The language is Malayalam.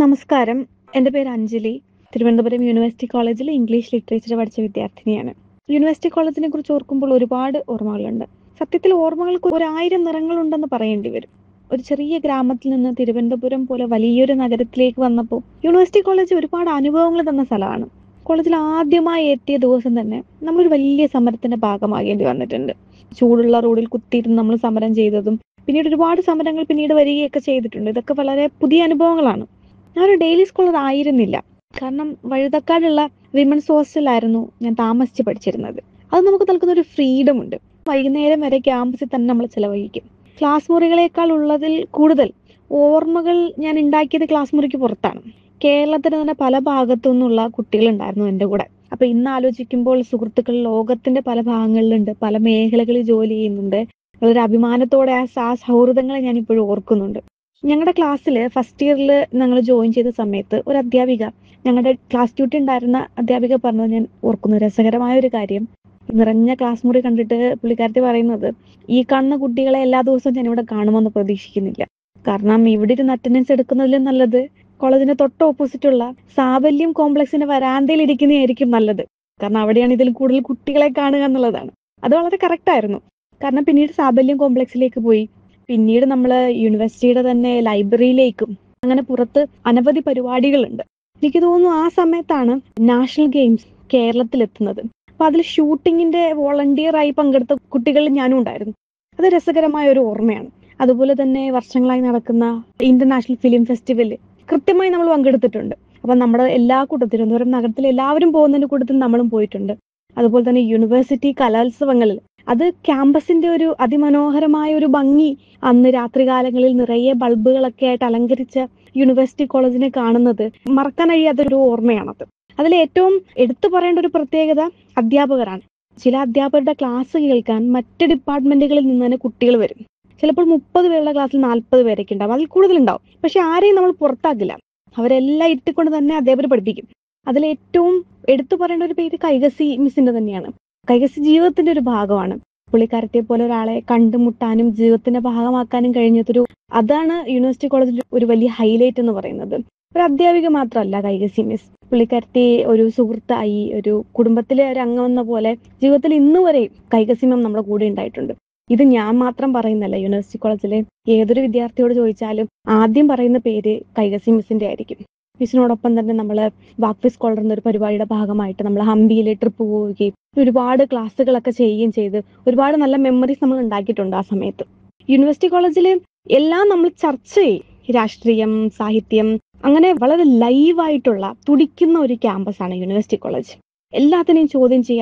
നമസ്കാരം എൻ്റെ പേര് അഞ്ജലി തിരുവനന്തപുരം യൂണിവേഴ്സിറ്റി കോളേജിൽ ഇംഗ്ലീഷ് ലിറ്ററേച്ചർ പഠിച്ച വിദ്യാർത്ഥിനിയാണ് യൂണിവേഴ്സിറ്റി കോളേജിനെ കുറിച്ച് ഓർക്കുമ്പോൾ ഒരുപാട് ഓർമ്മകളുണ്ട് സത്യത്തിൽ ഓർമ്മകൾക്ക് ഒരായിരം നിറങ്ങളുണ്ടെന്ന് പറയേണ്ടി വരും ഒരു ചെറിയ ഗ്രാമത്തിൽ നിന്ന് തിരുവനന്തപുരം പോലെ വലിയൊരു നഗരത്തിലേക്ക് വന്നപ്പോൾ യൂണിവേഴ്സിറ്റി കോളേജ് ഒരുപാട് അനുഭവങ്ങൾ തന്ന സ്ഥലമാണ് കോളേജിൽ ആദ്യമായി എത്തിയ ദിവസം തന്നെ നമ്മളൊരു വലിയ സമരത്തിന്റെ ഭാഗമാകേണ്ടി വന്നിട്ടുണ്ട് ചൂടുള്ള റോഡിൽ കുത്തിയിരുന്ന് നമ്മൾ സമരം ചെയ്തതും പിന്നീട് ഒരുപാട് സമരങ്ങൾ പിന്നീട് വരികയൊക്കെ ചെയ്തിട്ടുണ്ട് ഇതൊക്കെ വളരെ പുതിയ അനുഭവങ്ങളാണ് ഞാനൊരു ഡെയിലി സ്കോളർ ആയിരുന്നില്ല കാരണം വഴുതക്കാടുള്ള വിമൻസ് ഹോസ്റ്റലായിരുന്നു ഞാൻ താമസിച്ച് പഠിച്ചിരുന്നത് അത് നമുക്ക് നൽകുന്ന ഒരു ഫ്രീഡം ഉണ്ട് വൈകുന്നേരം വരെ ക്യാമ്പസിൽ തന്നെ നമ്മൾ ചിലവഴിക്കും ക്ലാസ് മുറികളേക്കാൾ ഉള്ളതിൽ കൂടുതൽ ഓർമ്മകൾ ഞാൻ ഉണ്ടാക്കിയത് ക്ലാസ് മുറിക്ക് പുറത്താണ് കേരളത്തിന് തന്നെ പല ഭാഗത്തു നിന്നുള്ള കുട്ടികളുണ്ടായിരുന്നു എൻ്റെ കൂടെ അപ്പൊ ഇന്ന് ആലോചിക്കുമ്പോൾ സുഹൃത്തുക്കൾ ലോകത്തിന്റെ പല ഭാഗങ്ങളിലുണ്ട് പല മേഖലകളിൽ ജോലി ചെയ്യുന്നുണ്ട് വളരെ അഭിമാനത്തോടെ ആ ആ സൗഹൃദങ്ങളെ ഞാൻ ഇപ്പോഴും ഓർക്കുന്നുണ്ട് ഞങ്ങളുടെ ക്ലാസ്സിൽ ഫസ്റ്റ് ഇയറിൽ ഞങ്ങൾ ജോയിൻ ചെയ്ത സമയത്ത് ഒരു അധ്യാപിക ഞങ്ങളുടെ ക്ലാസ് ഡ്യൂട്ടി ഉണ്ടായിരുന്ന അധ്യാപിക പറഞ്ഞത് ഞാൻ ഓർക്കുന്നു രസകരമായ ഒരു കാര്യം നിറഞ്ഞ ക്ലാസ് മുറി കണ്ടിട്ട് പുള്ളിക്കാരത്തി പറയുന്നത് ഈ കാണുന്ന കുട്ടികളെ എല്ലാ ദിവസവും ഞാൻ ഇവിടെ കാണുമെന്ന് പ്രതീക്ഷിക്കുന്നില്ല കാരണം ഇവിടെ ഇരുന്ന് അറ്റൻഡൻസ് എടുക്കുന്നതിലും നല്ലത് കോളേജിന്റെ തൊട്ട് ഓപ്പോസിറ്റ് ഉള്ള സാബല്യം കോംപ്ലക്സിന്റെ വരാന്തയിൽ ഇരിക്കുന്നതായിരിക്കും നല്ലത് കാരണം അവിടെയാണ് ഇതിൽ കൂടുതൽ കുട്ടികളെ കാണുക എന്നുള്ളതാണ് അത് വളരെ കറക്റ്റ് ആയിരുന്നു കാരണം പിന്നീട് സാബല്യം കോംപ്ലക്സിലേക്ക് പോയി പിന്നീട് നമ്മൾ യൂണിവേഴ്സിറ്റിയുടെ തന്നെ ലൈബ്രറിയിലേക്കും അങ്ങനെ പുറത്ത് അനവധി പരിപാടികളുണ്ട് എനിക്ക് തോന്നുന്നു ആ സമയത്താണ് നാഷണൽ ഗെയിംസ് കേരളത്തിൽ എത്തുന്നത് അപ്പൊ അതിൽ ഷൂട്ടിങ്ങിന്റെ വോളണ്ടിയർ ആയി പങ്കെടുത്ത കുട്ടികളിൽ ഞാനും ഉണ്ടായിരുന്നു അത് രസകരമായ ഒരു ഓർമ്മയാണ് അതുപോലെ തന്നെ വർഷങ്ങളായി നടക്കുന്ന ഇന്റർനാഷണൽ ഫിലിം ഫെസ്റ്റിവല് കൃത്യമായി നമ്മൾ പങ്കെടുത്തിട്ടുണ്ട് അപ്പൊ നമ്മുടെ എല്ലാ കൂട്ടത്തിലും തിരുവനന്തപുരം നഗരത്തിൽ എല്ലാവരും പോകുന്നതിന്റെ കൂട്ടത്തിൽ നമ്മളും പോയിട്ടുണ്ട് അതുപോലെ തന്നെ യൂണിവേഴ്സിറ്റി കലോത്സവങ്ങളിൽ അത് ക്യാമ്പസിന്റെ ഒരു അതിമനോഹരമായ ഒരു ഭംഗി അന്ന് രാത്രികാലങ്ങളിൽ നിറയെ ബൾബുകളൊക്കെ ആയിട്ട് അലങ്കരിച്ച യൂണിവേഴ്സിറ്റി കോളേജിനെ കാണുന്നത് മറക്കാൻ കഴിയാത്തൊരു ഓർമ്മയാണത് അതിൽ ഏറ്റവും എടുത്തു പറയേണ്ട ഒരു പ്രത്യേകത അധ്യാപകരാണ് ചില അധ്യാപകരുടെ ക്ലാസ് കേൾക്കാൻ മറ്റ് ഡിപ്പാർട്ട്മെന്റുകളിൽ നിന്ന് തന്നെ കുട്ടികൾ വരും ചിലപ്പോൾ മുപ്പത് പേരുടെ ക്ലാസ്സിൽ നാൽപ്പത് പേരൊക്കെ ഉണ്ടാവും അതിൽ കൂടുതലുണ്ടാവും പക്ഷെ ആരെയും നമ്മൾ പുറത്താക്കില്ല അവരെല്ലാം ഇരുത്തിക്കൊണ്ട് തന്നെ അധ്യാപകർ പഠിപ്പിക്കും അതിൽ ഏറ്റവും എടുത്തു പറയേണ്ട ഒരു പേര് കൈകസി മിസ്സിന്റെ തന്നെയാണ് കൈകസി ജീവിതത്തിന്റെ ഒരു ഭാഗമാണ് പുള്ളിക്കാരത്തെ പോലെ ഒരാളെ കണ്ടുമുട്ടാനും ജീവിതത്തിന്റെ ഭാഗമാക്കാനും കഴിഞ്ഞതൊരു അതാണ് യൂണിവേഴ്സിറ്റി കോളേജിൽ ഒരു വലിയ ഹൈലൈറ്റ് എന്ന് പറയുന്നത് ഒരു അധ്യാപിക മാത്രമല്ല കൈകസി മിസ് പുള്ളിക്കാരത്തി ഒരു സുഹൃത്തായി ഒരു കുടുംബത്തിലെ ഒരു അംഗം എന്ന പോലെ ജീവിതത്തിൽ ഇന്ന് വരെ കൈകസി മാം നമ്മുടെ കൂടെ ഉണ്ടായിട്ടുണ്ട് ഇത് ഞാൻ മാത്രം പറയുന്നല്ല യൂണിവേഴ്സിറ്റി കോളേജിലെ ഏതൊരു വിദ്യാർത്ഥിയോട് ചോദിച്ചാലും ആദ്യം പറയുന്ന പേര് കൈകസി മിസ്സിന്റെ ആയിരിക്കും മിസ്സിനോടൊപ്പം തന്നെ നമ്മൾ വാക്വി സ്കോളർ എന്നൊരു പരിപാടിയുടെ ഭാഗമായിട്ട് നമ്മൾ ഹംപിയിൽ ട്രിപ്പ് പോവുകയും ഒരുപാട് ക്ലാസ്സുകളൊക്കെ ചെയ്യുകയും ചെയ്ത് ഒരുപാട് നല്ല മെമ്മറീസ് നമ്മൾ ഉണ്ടാക്കിയിട്ടുണ്ട് ആ സമയത്ത് യൂണിവേഴ്സിറ്റി കോളേജിൽ എല്ലാം നമ്മൾ ചർച്ച ചെയ്യും രാഷ്ട്രീയം സാഹിത്യം അങ്ങനെ വളരെ ലൈവായിട്ടുള്ള തുടിക്കുന്ന ഒരു ക്യാമ്പസാണ് യൂണിവേഴ്സിറ്റി കോളേജ് എല്ലാത്തിനെയും ചോദ്യം ചെയ്യാൻ